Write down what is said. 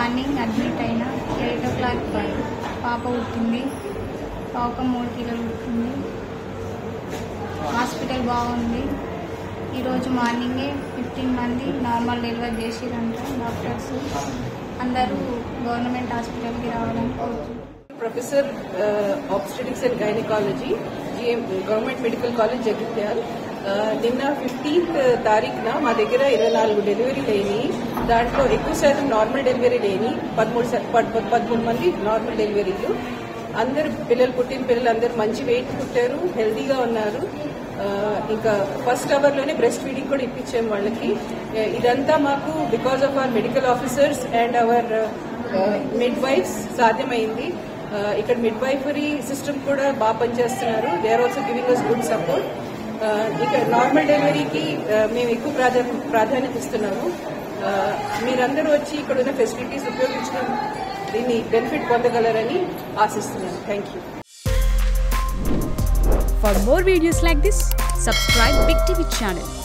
morning admit అయినా eight o'clock పాప పుట్టింది పాప మూడు కిలోలు పుట్టింది హాస్పిటల్ బాగుంది ఈరోజు మార్నింగే ఫిఫ్టీన్ మంది నార్మల్ డెలివరీ చేసిరంట డాక్టర్స్ అందరూ గవర్నమెంట్ హాస్పిటల్కి రావాలని కోరుతున్నాను professor obstetrics and gynaecology GM government medical college Jagtial ఆ, నిన్న ఫిఫ్టీన్త్ తారీఖున మా దగ్గర ఇరవై నాలుగు డెలివరీలు అయినాయి దాంట్లో ఎక్కువ శాతం నార్మల్ డెలివరీ లేని పదమూడు శా- పద్- పద్- పదమూడు మంది నార్మల్ డెలివరీలు అందరు పిల్లలు పుట్టిన పిల్లలు అందరు మంచి వెయిట్ పుట్టారు హెల్దీగా ఉన్నారు ఆ, ఇంకా ఫస్ట్ అవర్ లోనే బ్రెస్ట్ ఫీడింగ్ కూడా ఇప్పించాం వాళ్ళకి ఆ, ఇదంతా మాకు because of our medical officers and our midwives సాధ్యమైంది ఆ, ఇక్కడ మిడ్ వైఫరీ సిస్టమ్ కూడా బాగా పనిచేస్తున్నారు they are also giving us good support ఇక్కడ నార్మల్ డెలివరీకి ఆ, మేము ఎక్కువ ప్రాధాన్య ప్రాధాన్యత ఇస్తున్నాము ఆ, మీరందరూ వచ్చి ఇక్కడ ఉన్న ఫెసిలిటీస్ ఉపయోగించడం దీన్ని బెనిఫిట్ పొందగలరని ఆశిస్తున్నాను thank you For more videos like this, subscribe Big TV channel